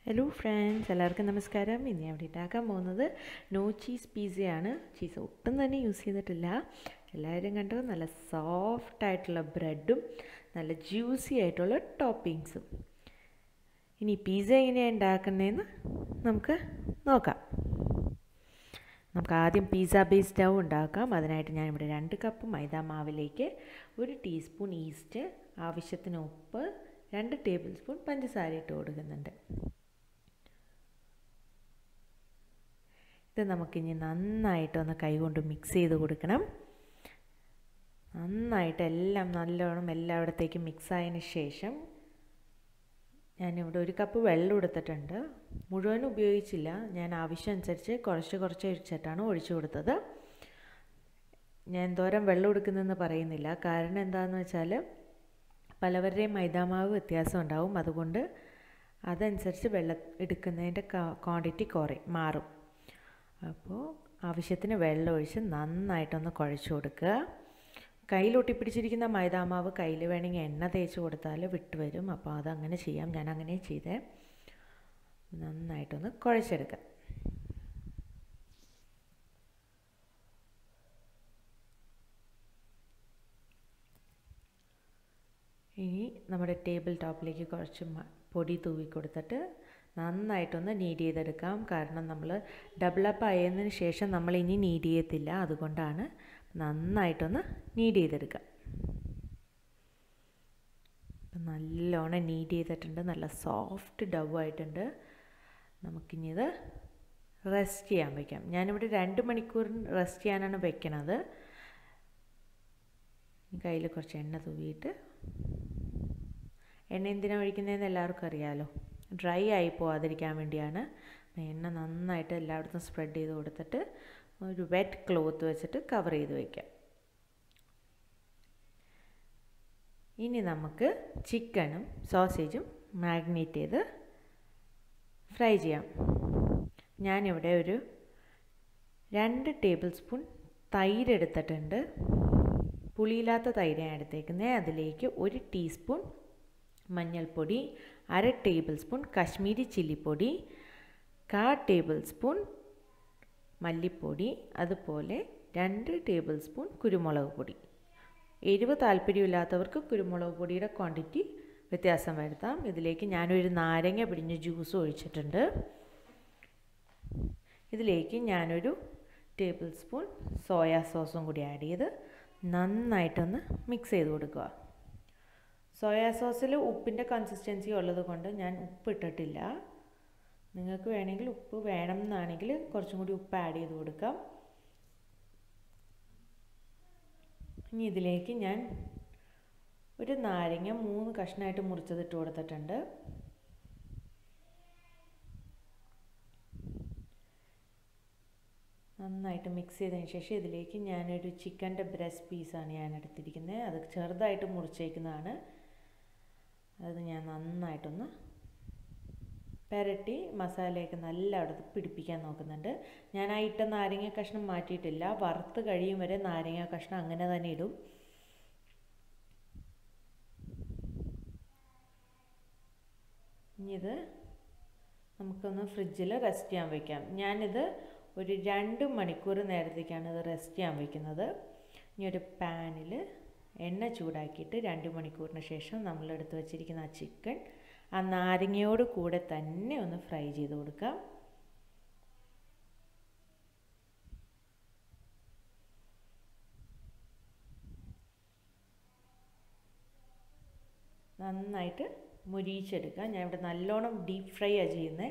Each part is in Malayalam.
ഹലോ ഫ്രണ്ട്സ് എല്ലാവർക്കും നമസ്കാരം ഇന്ന് ഞാൻ ഇവിടെ ഉണ്ടാക്കാൻ പോകുന്നത് നോ ചീസ് പിസയാണ് ചീസ് ഒട്ടും തന്നെ യൂസ് ചെയ്തിട്ടില്ല എല്ലാവരും കണ്ടോ നല്ല സോഫ്റ്റ് ആയിട്ടുള്ള ബ്രെഡും നല്ല ജ്യൂസി ആയിട്ടുള്ള ടോപ്പിങ്സും ഇനി പിസ്സ എങ്ങനെയാണ് ഉണ്ടാക്കുന്നതെന്ന് നമുക്ക് നോക്കാം നമുക്ക് ആദ്യം പിസ്സ ബേസ് ഡൗ ഉണ്ടാക്കാം അതിനായിട്ട് ഞാനിവിടെ രണ്ട് കപ്പ് മൈദ മാവിലേക്ക് ഒരു ടീസ്പൂൺ ഈസ്റ്റ് ആവശ്യത്തിന് ഉപ്പ് രണ്ട് ടേബിൾ സ്പൂൺ പഞ്ചസാര ഇട്ട് കൊടുക്കുന്നുണ്ട് ഇത് നമുക്കിനി നന്നായിട്ടൊന്ന് കൈകൊണ്ട് മിക്സ് ചെയ്ത് കൊടുക്കണം നന്നായിട്ട് എല്ലാം നല്ലോണം എല്ലായിടത്തേക്കും മിക്സ് ആയതിന് ശേഷം ഞാനിവിടെ ഒരു കപ്പ് വെള്ളം എടുത്തിട്ടുണ്ട് മുഴുവൻ ഉപയോഗിച്ചില്ല ഞാൻ ആവശ്യമനുസരിച്ച് കുറച്ച് കുറച്ച് ഒഴിച്ചിട്ടാണ് ഒഴിച്ചു കൊടുത്തത് ഞാൻ എന്തോരം വെള്ളം എടുക്കുന്നതെന്ന് പറയുന്നില്ല കാരണം എന്താണെന്ന് വെച്ചാൽ പലവരുടെയും മൈദാമാവ് വ്യത്യാസം ഉണ്ടാവും അതുകൊണ്ട് അതനുസരിച്ച് വെള്ളം എടുക്കുന്നതിൻ്റെ ക്വാണ്ടിറ്റി കുറയും മാറും അപ്പോൾ ആവശ്യത്തിന് വെള്ളം ഒഴിച്ച് നന്നായിട്ടൊന്ന് കുഴച്ച് കൊടുക്കുക കയ്യിൽ ഒട്ടിപ്പിടിച്ചിരിക്കുന്ന മൈദാമാവ് കയ്യിൽ വേണമെങ്കിൽ എണ്ണ തേച്ച് കൊടുത്താൽ വിട്ട് വരും അപ്പോൾ അതങ്ങനെ ചെയ്യാം ഞാൻ അങ്ങനെ ചെയ്തേ നന്നായിട്ടൊന്ന് കുഴച്ചെടുക്കാം ഇനി നമ്മുടെ ടേബിൾ ടോപ്പിലേക്ക് കുറച്ച് പൊടി തൂവി കൊടുത്തിട്ട് നന്നായിട്ടൊന്ന് നീഡ് ചെയ്തെടുക്കാം കാരണം നമ്മൾ ഡബിൾ അപ്പ് ആയതിനു ശേഷം നമ്മൾ ഇനി നീഡ് ചെയ്യത്തില്ല അതുകൊണ്ടാണ് നന്നായിട്ടൊന്ന് നീഡ് ചെയ്തെടുക്കാം നല്ലോണം നീഡ് ചെയ്തിട്ടുണ്ട് നല്ല സോഫ്റ്റ് ഡവ് ആയിട്ടുണ്ട് നമുക്കിനി ഇത് റെസ്റ്റ് ചെയ്യാൻ വയ്ക്കാം ഞാനിവിടെ രണ്ട് മണിക്കൂർ റെസ്റ്റ് ചെയ്യാനാണ് വെക്കണത് കയ്യിൽ കുറച്ച് എണ്ണ തൂവിയിട്ട് എണ്ണ എന്തിനാണ് ഒഴിക്കുന്നതെന്ന് എല്ലാവർക്കും അറിയാമല്ലോ ഡ്രൈ ആയി പോവാതിരിക്കാൻ വേണ്ടിയാണ് എണ്ണ നന്നായിട്ട് എല്ലായിടത്തും സ്പ്രെഡ് ചെയ്ത് കൊടുത്തിട്ട് ഒരു വെറ്റ് ക്ലോത്ത് വെച്ചിട്ട് കവർ ചെയ്ത് വയ്ക്കാം ഇനി നമുക്ക് ചിക്കനും സോസേജും മാഗ്നേറ്റ് ചെയ്ത് ഫ്രൈ ചെയ്യാം ഞാനിവിടെ ഒരു രണ്ട് ടേബിൾ സ്പൂൺ തൈര് എടുത്തിട്ടുണ്ട് പുളിയില്ലാത്ത തൈരാണ് എടുത്തേക്കുന്നത് അതിലേക്ക് ഒരു ടീസ്പൂൺ മഞ്ഞൾപ്പൊടി അര ടേബിൾ സ്പൂൺ കാശ്മീരി ചില്ലിപ്പൊടി കാ ടേബിൾ സ്പൂൺ മല്ലിപ്പൊടി അതുപോലെ രണ്ട് ടേബിൾ സ്പൂൺ കുരുമുളക് പൊടി എരിവ് താല്പര്യമില്ലാത്തവർക്ക് കുരുമുളക് പൊടിയുടെ ക്വാണ്ടിറ്റി വ്യത്യാസം വരുത്താം ഇതിലേക്ക് ഞാനൊരു നാരങ്ങ പിടിഞ്ഞ ജ്യൂസ് ഒഴിച്ചിട്ടുണ്ട് ഇതിലേക്ക് ഞാനൊരു ടേബിൾ സ്പൂൺ സോയാ സോസും കൂടി ആഡ് ചെയ്ത് നന്നായിട്ടൊന്ന് മിക്സ് ചെയ്ത് കൊടുക്കുക സോയാ സോസിൽ ഉപ്പിൻ്റെ കൺസിസ്റ്റൻസി ഉള്ളത് കൊണ്ട് ഞാൻ ഉപ്പ് ഇട്ടിട്ടില്ല നിങ്ങൾക്ക് വേണമെങ്കിൽ ഉപ്പ് വേണം എന്നാണെങ്കിൽ കുറച്ചും കൂടി ഉപ്പ് ആഡ് ചെയ്ത് കൊടുക്കാം ഇനി ഇതിലേക്ക് ഞാൻ ഒരു നാരങ്ങ മൂന്ന് കഷ്ണമായിട്ട് മുറിച്ചതിട്ട് കൊടുത്തിട്ടുണ്ട് നന്നായിട്ട് മിക്സ് ചെയ്തതിന് ശേഷം ഇതിലേക്ക് ഞാനൊരു ചിക്കൻ്റെ ബ്രസ്റ്റ് പീസാണ് ഞാൻ എടുത്തിരിക്കുന്നത് അത് ചെറുതായിട്ട് മുറിച്ചേക്കുന്നതാണ് അത് ഞാൻ നന്നായിട്ടൊന്ന് പെരട്ടി മസാലയൊക്കെ നല്ല അവിടെ പിടിപ്പിക്കാൻ നോക്കുന്നുണ്ട് ഞാൻ ആ ഇട്ട നാരങ്ങ കഷ്ണം മാറ്റിയിട്ടില്ല വറുത്ത് കഴിയും വരെ നാരങ്ങ കഷ്ണം അങ്ങനെ തന്നെ ഇടും ഇനി ഇത് നമുക്കൊന്ന് ഫ്രിഡ്ജിൽ റെസ്റ്റ് ചെയ്യാൻ വയ്ക്കാം ഞാനിത് ഒരു രണ്ട് മണിക്കൂർ നേരത്തേക്കാണ് ഇത് റെസ്റ്റ് ചെയ്യാൻ വയ്ക്കുന്നത് ഇനി ഒരു പാനിൽ എണ്ണ ചൂടാക്കിയിട്ട് രണ്ട് മണിക്കൂറിന് ശേഷം നമ്മൾ എടുത്ത് വെച്ചിരിക്കുന്ന ആ ചിക്കൻ ആ നാരങ്ങയോട് കൂടെ തന്നെ ഒന്ന് ഫ്രൈ ചെയ്ത് കൊടുക്കാം നന്നായിട്ട് മുരിയിച്ചെടുക്കുക ഞാൻ ഇവിടെ നല്ലോണം ഡീപ്പ് ഫ്രൈ ആണ് ചെയ്യുന്നത്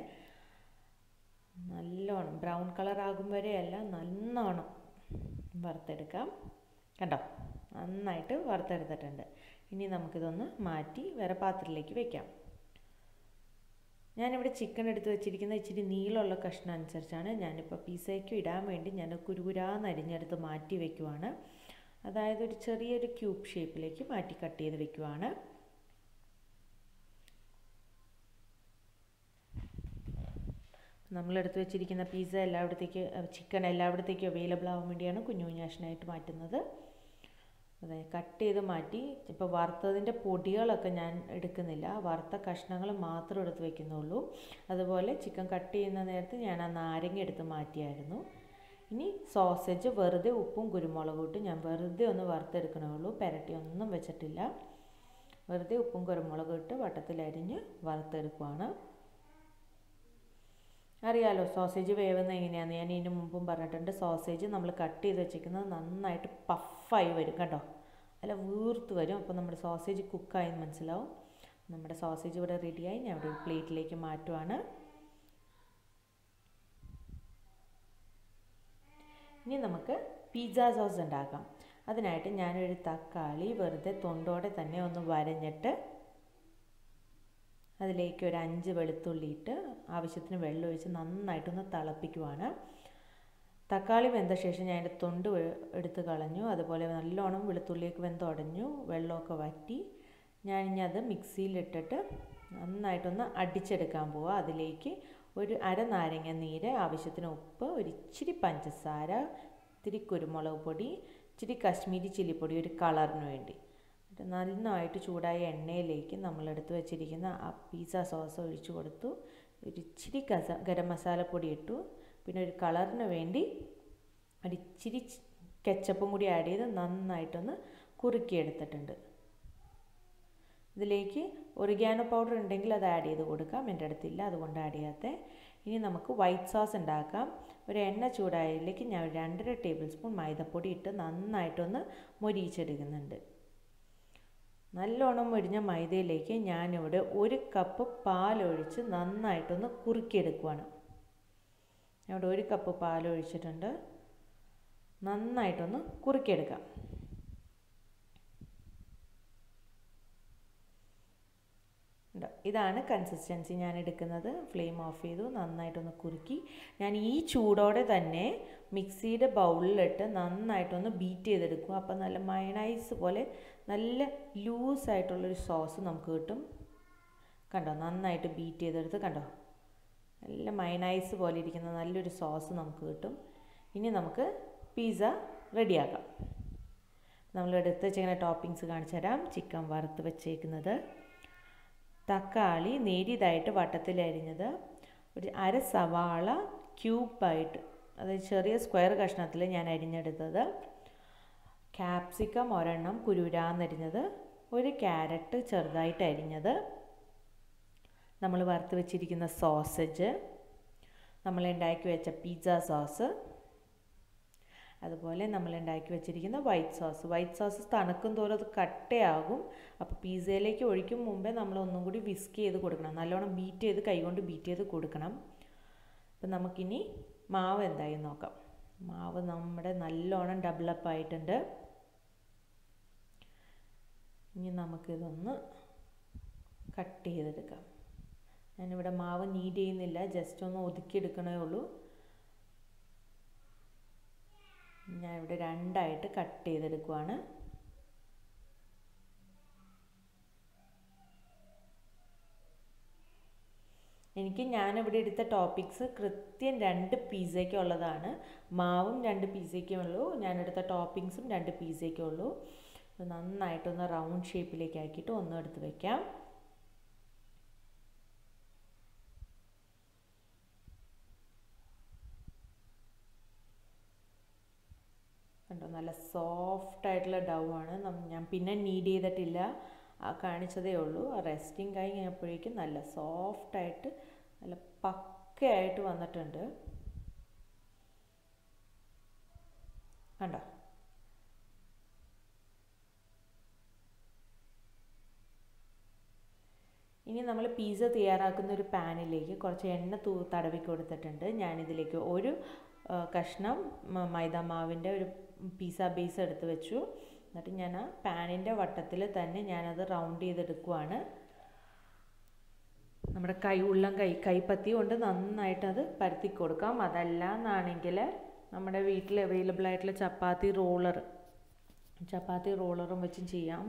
നല്ലോണം ബ്രൗൺ കളർ ആകും വരെയല്ല നല്ലോണം വറുത്തെടുക്കാം കണ്ടോ നന്നായിട്ട് വറുത്തെടുത്തിട്ടുണ്ട് ഇനി നമുക്കിതൊന്ന് മാറ്റി വേറെ പാത്രത്തിലേക്ക് വെക്കാം ഞാനിവിടെ ചിക്കൻ എടുത്ത് വെച്ചിരിക്കുന്ന ഇച്ചിരി നീളമുള്ള കഷ്ണം അനുസരിച്ചാണ് ഞാനിപ്പോൾ പിസയ്ക്ക് ഇടാൻ വേണ്ടി ഞാൻ കുരുകുരാന്ന് അരിഞ്ഞെടുത്ത് മാറ്റി വെക്കുവാണ് അതായത് ഒരു ചെറിയൊരു ക്യൂബ് ഷേപ്പിലേക്ക് മാറ്റി കട്ട് ചെയ്ത് വെക്കുവാണ് നമ്മളെടുത്ത് വെച്ചിരിക്കുന്ന പിസ്സ എല്ലായിടത്തേക്ക് ചിക്കൻ എല്ലായിടത്തേക്കും അവൈലബിൾ ആവാൻ വേണ്ടിയാണ് കുഞ്ഞു കുഞ്ഞാഷനായിട്ട് മാറ്റുന്നത് അതെ കട്ട് ചെയ്ത് മാറ്റി ഇപ്പോൾ വറുത്തതിൻ്റെ പൊടികളൊക്കെ ഞാൻ എടുക്കുന്നില്ല വറുത്ത കഷ്ണങ്ങൾ മാത്രം എടുത്ത് വെക്കുന്നുള്ളൂ അതുപോലെ ചിക്കൻ കട്ട് ചെയ്യുന്ന നേരത്ത് ഞാൻ ആ നാരങ്ങ എടുത്ത് മാറ്റിയായിരുന്നു ഇനി സോസേജ് വെറുതെ ഉപ്പും കുരുമുളകും ഇട്ട് ഞാൻ വെറുതെ ഒന്ന് വറുത്തെടുക്കണേ ഉള്ളൂ പെരട്ടി ഒന്നും വെച്ചിട്ടില്ല വെറുതെ ഉപ്പും കുരുമുളകും ഇട്ട് വട്ടത്തിലരിഞ്ഞ് വറുത്തെടുക്കുവാണ് അറിയാലോ സോസേജ് വേവുന്ന എങ്ങനെയാണെന്ന് ഞാൻ ഇതിന് മുമ്പും പറഞ്ഞിട്ടുണ്ട് സോസേജ് നമ്മൾ കട്ട് ചെയ്ത് വെച്ചിരിക്കുന്നത് നന്നായിട്ട് പഫായി വരും കേട്ടോ അല്ല വീർത്ത് വരും അപ്പോൾ നമ്മുടെ സോസേജ് കുക്കായി മനസ്സിലാവും നമ്മുടെ സോസേജ് ഇവിടെ റെഡിയായി ഞാൻ ഇവിടെ ഒരു പ്ലേറ്റിലേക്ക് മാറ്റുവാണ് ഇനി നമുക്ക് പിസ്സ സോസ് ഉണ്ടാക്കാം അതിനായിട്ട് ഞാനൊരു തക്കാളി വെറുതെ തൊണ്ടോടെ തന്നെ ഒന്ന് വരഞ്ഞിട്ട് അതിലേക്ക് ഒരു അഞ്ച് വെളുത്തുള്ളി ഇട്ട് ആവശ്യത്തിന് വെള്ളം ഒഴിച്ച് നന്നായിട്ടൊന്ന് തിളപ്പിക്കുവാണ് തക്കാളി വെന്ത ശേഷം ഞാൻ അതിൻ്റെ തൊണ്ട് എടുത്ത് കളഞ്ഞു അതുപോലെ നല്ലോണം വെളുത്തുള്ളിയൊക്കെ വെന്ത് ഉടഞ്ഞു വെള്ളമൊക്കെ വറ്റി ഞാനിനി അത് മിക്സിയിലിട്ടിട്ട് നന്നായിട്ടൊന്ന് അടിച്ചെടുക്കാൻ പോവുക അതിലേക്ക് ഒരു അര നാരങ്ങ നീര് ആവശ്യത്തിന് ഉപ്പ് ഒരു ഇച്ചിരി പഞ്ചസാര ഇത്തിരി കുരുമുളക് പൊടി ഇച്ചിരി കശ്മീരി ചില്ലിപ്പൊടി ഒരു കളറിന് വേണ്ടി എന്നിട്ട് നന്നായിട്ട് ചൂടായ എണ്ണയിലേക്ക് നമ്മൾ എടുത്ത് വെച്ചിരിക്കുന്ന ആ പിസ്സ സോസ് ഒഴിച്ചു കൊടുത്തു ഒരു ഇച്ചിരി കസ ഗരം മസാലപ്പൊടി ഇട്ടു പിന്നെ ഒരു കളറിന് വേണ്ടി ഒരു ഇച്ചിരി കെച്ചപ്പും കൂടി ആഡ് ചെയ്ത് നന്നായിട്ടൊന്ന് കുറുക്കിയെടുത്തിട്ടുണ്ട് ഇതിലേക്ക് ഒറിഗാനോ പൗഡർ ഉണ്ടെങ്കിൽ അത് ആഡ് ചെയ്ത് കൊടുക്കാം എൻ്റെ അടുത്തില്ല അതുകൊണ്ട് ആഡ് ചെയ്യാത്ത ഇനി നമുക്ക് വൈറ്റ് സോസ് ഉണ്ടാക്കാം ഒരു എണ്ണ ചൂടായതിലേക്ക് ഞാൻ രണ്ടര ടേബിൾ സ്പൂൺ മൈദപ്പൊടി ഇട്ട് നന്നായിട്ടൊന്ന് മൊരിയിച്ചെടുക്കുന്നുണ്ട് നല്ലോണം മൊരിഞ്ഞ മൈദയിലേക്ക് ഞാനിവിടെ ഒരു കപ്പ് പാലൊഴിച്ച് നന്നായിട്ടൊന്ന് കുറുക്കിയെടുക്കുവാണ് ഇവിടെ ഒരു കപ്പ് പാലൊഴിച്ചിട്ടുണ്ട് നന്നായിട്ടൊന്ന് കുറുക്കിയെടുക്കാം ഇതാണ് കൺസിസ്റ്റൻസി ഞാൻ എടുക്കുന്നത് ഫ്ലെയിം ഓഫ് ചെയ്തു നന്നായിട്ടൊന്ന് കുറുക്കി ഞാൻ ഈ ചൂടോടെ തന്നെ മിക്സിയുടെ ബൗളിലിട്ട് നന്നായിട്ടൊന്ന് ബീറ്റ് ചെയ്തെടുക്കും അപ്പോൾ നല്ല മയണൈസ് പോലെ നല്ല ലൂസായിട്ടുള്ളൊരു സോസ് നമുക്ക് കിട്ടും കണ്ടോ നന്നായിട്ട് ബീറ്റ് ചെയ്തെടുത്ത് കണ്ടോ നല്ല മയണൈസ് പോലെ ഇരിക്കുന്ന നല്ലൊരു സോസ് നമുക്ക് കിട്ടും ഇനി നമുക്ക് പിസ്സ റെഡിയാക്കാം നമ്മൾ എടുത്ത് വെച്ചിങ്ങനെ ടോപ്പിങ്സ് കാണിച്ചു തരാം ചിക്കൻ വറുത്ത് വെച്ചേക്കുന്നത് തക്കാളി നേരിയതായിട്ട് വട്ടത്തിലരിഞ്ഞത് ഒരു അര സവാള ക്യൂബായിട്ട് അതായത് ചെറിയ സ്ക്വയർ കഷ്ണത്തിൽ ഞാൻ അരിഞ്ഞെടുത്തത് ക്യാപ്സിക്കം ഒരെണ്ണം കുരുരാന്നരിഞ്ഞത് ഒരു ക്യാരറ്റ് ചെറുതായിട്ട് അരിഞ്ഞത് നമ്മൾ വറുത്ത് വെച്ചിരിക്കുന്ന സോസേജ് നമ്മൾ ഉണ്ടാക്കി വെച്ച പിസ്സ സോസ് അതുപോലെ നമ്മൾ ഉണ്ടാക്കി വെച്ചിരിക്കുന്ന വൈറ്റ് സോസ് വൈറ്റ് സോസ് തണുക്കും തോറും അത് കട്ടയാകും അപ്പോൾ പിസ്സയിലേക്ക് ഒഴിക്കും മുമ്പേ നമ്മൾ ഒന്നും കൂടി വിസ്ക് ചെയ്ത് കൊടുക്കണം നല്ലോണം ബീറ്റ് ചെയ്ത് കൈകൊണ്ട് ബീറ്റ് ചെയ്ത് കൊടുക്കണം അപ്പം നമുക്കിനി മാവ് എന്തായി നോക്കാം മാവ് നമ്മുടെ നല്ലോണം ഡെവലപ്പ് ആയിട്ടുണ്ട് ഇനി നമുക്കിതൊന്ന് കട്ട് ചെയ്തെടുക്കാം ഞാനിവിടെ മാവ് നീഡ് ചെയ്യുന്നില്ല ജസ്റ്റ് ഒന്ന് ഒതുക്കിയെടുക്കണേ ഉള്ളൂ ഞാൻ ഇവിടെ രണ്ടായിട്ട് കട്ട് ചെയ്തെടുക്കുവാണ് എനിക്ക് ഞാനിവിടെ എടുത്ത ടോപ്പിക്സ് കൃത്യം രണ്ട് പിസയ്ക്ക് ഉള്ളതാണ് മാവും രണ്ട് പിസയ്ക്കേ ഉള്ളൂ ഞാനെടുത്ത ടോപ്പിങ്സും രണ്ട് പിസയ്ക്കേ ഉള്ളൂ നന്നായിട്ടൊന്ന് റൗണ്ട് ഷേപ്പിലേക്ക് ആക്കിയിട്ട് ഒന്നും എടുത്ത് വയ്ക്കാം കണ്ടോ നല്ല സോഫ്റ്റ് ആയിട്ടുള്ള ഡൗ ആണ് ഞാൻ പിന്നെ നീഡ് ചെയ്തിട്ടില്ല കാണിച്ചതേ ഉള്ളൂ റെസ്റ്റിംഗ് കഴിഞ്ഞപ്പോഴേക്കും നല്ല സോഫ്റ്റ് ആയിട്ട് നല്ല പക്കയായിട്ട് വന്നിട്ടുണ്ട് കണ്ടോ ഇനി നമ്മൾ പിസ്സ തയ്യാറാക്കുന്ന ഒരു പാനിലേക്ക് കുറച്ച് എണ്ണ തൂ തടവി കൊടുത്തിട്ടുണ്ട് ഞാനിതിലേക്ക് ഒരു കഷ്ണം മൈദ മാവിൻ്റെ ഒരു പിസ്സ ബേസ് എടുത്ത് വെച്ചു എന്നിട്ട് ഞാൻ ആ പാനിൻ്റെ വട്ടത്തിൽ തന്നെ ഞാനത് റൗണ്ട് ചെയ്തെടുക്കുവാണ് നമ്മുടെ കൈ ഉള്ളം കൈ കൈപ്പത്തി കൊണ്ട് നന്നായിട്ട് അത് പരത്തി കൊടുക്കാം അതല്ല എന്നാണെങ്കിൽ നമ്മുടെ വീട്ടിൽ അവൈലബിൾ ആയിട്ടുള്ള ചപ്പാത്തി റോളർ ചപ്പാത്തി റോളറും വെച്ചും ചെയ്യാം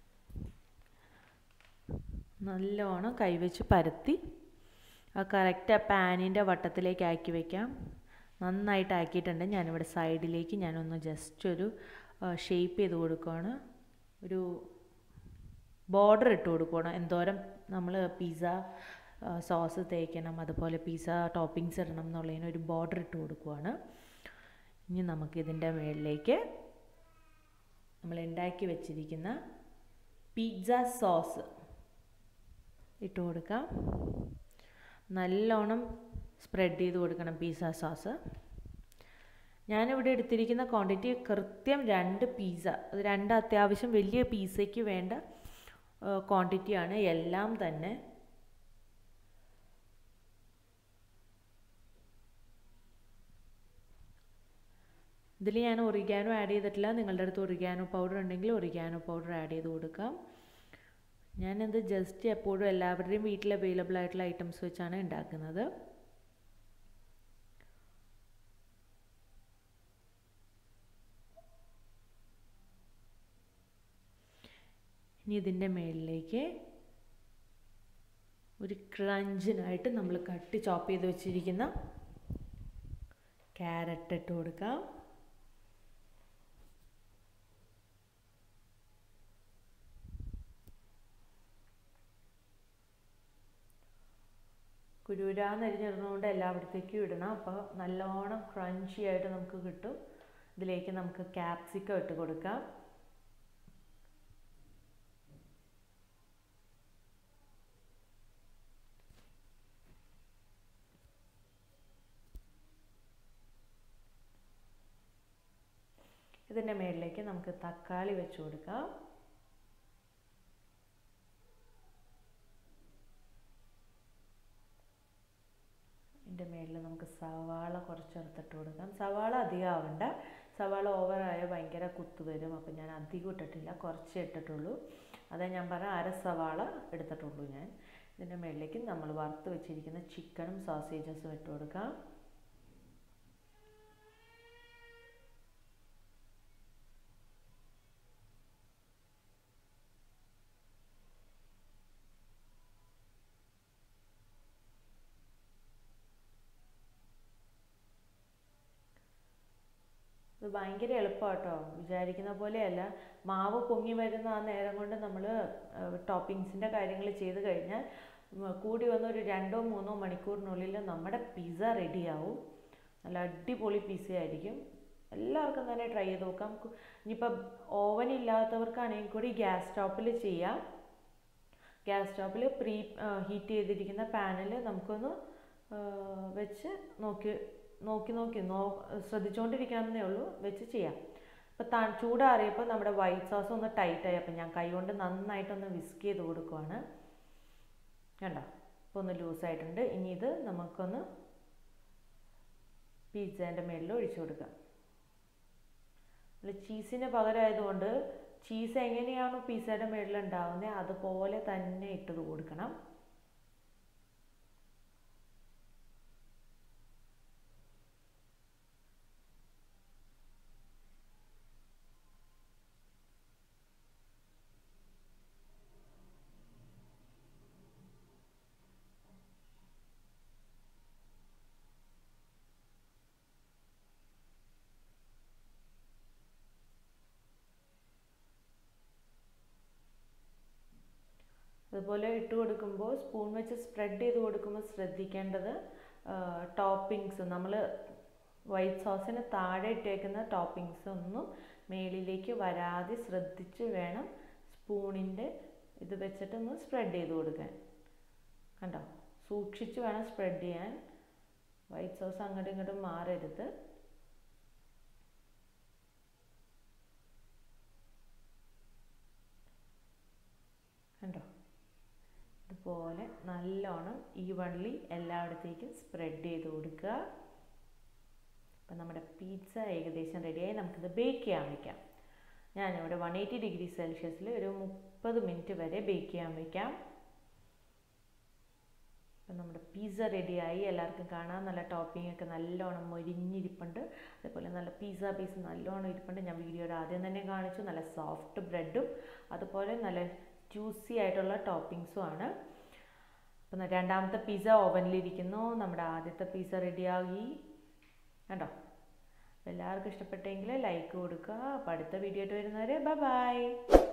നല്ലോണം കൈവച്ച് പരത്തി ആ കറക്റ്റ് ആ പാനിൻ്റെ വട്ടത്തിലേക്ക് ആക്കി വയ്ക്കാം നന്നായിട്ട് ആക്കിയിട്ടുണ്ട് ഞാനിവിടെ സൈഡിലേക്ക് ഞാനൊന്ന് ജസ്റ്റ് ഒരു ഷേപ്പ് ചെയ്ത് കൊടുക്കുകയാണ് ഒരു ബോർഡർ ഇട്ട് കൊടുക്കണം എന്തോരം നമ്മൾ പിസ്സ സോസ് തേക്കണം അതുപോലെ പിസ്സ ടോപ്പിങ്സ് ഇടണം എന്നുള്ളതിന് ഒരു ബോർഡർ ഇട്ട് കൊടുക്കുവാണ് ഇനി നമുക്കിതിൻ്റെ മുകളിലേക്ക് നമ്മൾ ഉണ്ടാക്കി വെച്ചിരിക്കുന്ന പിസ്സ സോസ് ഇട്ട് കൊടുക്കാം നല്ലോണം സ്പ്രെഡ് ചെയ്ത് കൊടുക്കണം പിസ്സ സോസ് ഞാനിവിടെ എടുത്തിരിക്കുന്ന ക്വാണ്ടിറ്റി കൃത്യം രണ്ട് പിസ്സ അത് രണ്ട് അത്യാവശ്യം വലിയ പിസ്സയ്ക്ക് വേണ്ട ക്വാണ്ടിറ്റിയാണ് എല്ലാം തന്നെ ഇതിൽ ഞാൻ ഒറിഗാനോ ആഡ് ചെയ്തിട്ടില്ല നിങ്ങളുടെ അടുത്ത് ഒറിഗാനോ പൗഡർ ഉണ്ടെങ്കിൽ ഒറിഗാനോ പൗഡർ ആഡ് ചെയ്ത് കൊടുക്കാം ഞാനിത് ജസ്റ്റ് എപ്പോഴും എല്ലാവരുടെയും വീട്ടിൽ അവൈലബിൾ ആയിട്ടുള്ള ഐറ്റംസ് വെച്ചാണ് ഉണ്ടാക്കുന്നത് ഇനി ഇതിൻ്റെ മുകളിലേക്ക് ഒരു ക്രഞ്ചിനായിട്ട് നമ്മൾ കട്ട് ചോപ്പ് ചെയ്ത് വെച്ചിരിക്കുന്ന ക്യാരറ്റ് ഇട്ട് കൊടുക്കാം കുരുരാന്നരിഞ്ഞിടുന്നതുകൊണ്ട് എല്ലായിടത്തേക്കും ഇടണം അപ്പോൾ നല്ലോണം ക്രഞ്ചി ആയിട്ട് നമുക്ക് കിട്ടും ഇതിലേക്ക് നമുക്ക് ക്യാപ്സിക്കം ഇട്ട് കൊടുക്കാം ഇതിൻ്റെ മുകളിലേക്ക് നമുക്ക് തക്കാളി വെച്ച് കൊടുക്കാം ഇതിൻ്റെ മുകളിൽ നമുക്ക് സവാള കുറച്ച് എടുത്തിട്ട് കൊടുക്കാം സവാള അധികം ആവണ്ട സവാള ഓവറായ ഭയങ്കര കുത്തു വരും അപ്പം ഞാൻ അധികം ഇട്ടിട്ടില്ല കുറച്ച് ഇട്ടിട്ടുള്ളൂ അതാ ഞാൻ പറഞ്ഞ അര സവാള എടുത്തിട്ടുള്ളൂ ഞാൻ ഇതിൻ്റെ മുകളിലേക്ക് നമ്മൾ വറുത്ത് വെച്ചിരിക്കുന്ന ചിക്കനും സോസേജസും ഇട്ട് കൊടുക്കാം ഇത് ഭയങ്കര എളുപ്പമാട്ടോ വിചാരിക്കുന്ന പോലെയല്ല മാവ് പൊങ്ങി വരുന്ന ആ നേരം കൊണ്ട് നമ്മൾ ടോപ്പിങ്സിൻ്റെ കാര്യങ്ങൾ ചെയ്ത് കഴിഞ്ഞാൽ കൂടി വന്ന ഒരു രണ്ടോ മൂന്നോ മണിക്കൂറിനുള്ളിൽ നമ്മുടെ പിസ്സ റെഡിയാവും നല്ല അടിപൊളി പിസ്സ ആയിരിക്കും എല്ലാവർക്കും തന്നെ ട്രൈ ചെയ്ത് നോക്കാം ഇനിയിപ്പം ഓവൻ ഇല്ലാത്തവർക്കാണെങ്കിൽ കൂടി ഗ്യാസ് സ്റ്റോപ്പിൽ ചെയ്യാം ഗ്യാസ് സ്റ്റോപ്പിൽ പ്രീ ഹീറ്റ് ചെയ്തിരിക്കുന്ന പാനിൽ നമുക്കൊന്ന് വെച്ച് നോക്കി നോക്കി നോക്കി നോ ശ്രദ്ധിച്ചുകൊണ്ടിരിക്കാമെന്നേ ഉള്ളൂ വെച്ച് ചെയ്യാം അപ്പോൾ ത ചൂടാറിയപ്പോൾ നമ്മുടെ വൈറ്റ് സോസ് ഒന്ന് ടൈറ്റായി അപ്പോൾ ഞാൻ കൈകൊണ്ട് നന്നായിട്ടൊന്ന് വിസ്ക് ചെയ്ത് കൊടുക്കുവാണ് കണ്ടോ ഇപ്പോൾ ഒന്ന് ലൂസായിട്ടുണ്ട് ഇനി ഇത് നമുക്കൊന്ന് പിസ്സേൻ്റെ മേളിൽ ഒഴിച്ചു കൊടുക്കാം ചീസിന് പകരമായതുകൊണ്ട് ചീസ് എങ്ങനെയാണോ പിസ്സയുടെ മേളിൽ ഉണ്ടാവുന്നത് അതുപോലെ തന്നെ ഇട്ടത് കൊടുക്കണം അതുപോലെ ഇട്ട് കൊടുക്കുമ്പോൾ സ്പൂൺ വെച്ച് സ്പ്രെഡ് ചെയ്ത് കൊടുക്കുമ്പോൾ ശ്രദ്ധിക്കേണ്ടത് ടോപ്പിങ്സ് നമ്മൾ വൈറ്റ് സോസിന് താഴെ ഇട്ടേക്കുന്ന ടോപ്പിങ്സ് ഒന്നും മേളിലേക്ക് വരാതെ ശ്രദ്ധിച്ച് വേണം സ്പൂണിൻ്റെ ഇത് വെച്ചിട്ടൊന്ന് സ്പ്രെഡ് ചെയ്ത് കൊടുക്കാൻ കണ്ടോ സൂക്ഷിച്ച് വേണം സ്പ്രെഡ് ചെയ്യാൻ വൈറ്റ് സോസ് അങ്ങോട്ടും ഇങ്ങോട്ടും മാറരുത് കണ്ടോ ഇതുപോലെ നല്ലോണം ഈവൺലി എല്ലായിടത്തേക്കും സ്പ്രെഡ് ചെയ്ത് കൊടുക്കുക അപ്പം നമ്മുടെ പിസ്സ ഏകദേശം റെഡിയായി നമുക്കിത് ബേക്ക് ചെയ്യാൻ വയ്ക്കാം ഞാനിവിടെ വൺ എയ്റ്റി ഡിഗ്രി സെൽഷ്യസിൽ ഒരു മുപ്പത് മിനിറ്റ് വരെ ബേക്ക് ചെയ്യാൻ വയ്ക്കാം അപ്പം നമ്മുടെ പിസ്സ റെഡിയായി എല്ലാവർക്കും കാണാൻ നല്ല ടോപ്പിംഗ് ഒക്കെ നല്ലോണം മൊരിഞ്ഞിരിപ്പുണ്ട് അതേപോലെ നല്ല പിസ്സ പീസ് നല്ലോണം ഇരിപ്പുണ്ട് ഞാൻ വീഡിയോയുടെ ആദ്യം തന്നെ കാണിച്ചു നല്ല സോഫ്റ്റ് ബ്രെഡും അതുപോലെ നല്ല ജ്യൂസി ആയിട്ടുള്ള ടോപ്പിങ്സും ആണ് അപ്പം രണ്ടാമത്തെ പിസ്സ ഓവനിലിരിക്കുന്നു നമ്മുടെ ആദ്യത്തെ പിസ്സ റെഡിയായി കണ്ടോ എല്ലാവർക്കും ഇഷ്ടപ്പെട്ടെങ്കിൽ ലൈക്ക് കൊടുക്കുക അപ്പോൾ അടുത്ത വീഡിയോ ആയിട്ട് വരുന്നവരെ ബൈ ബൈ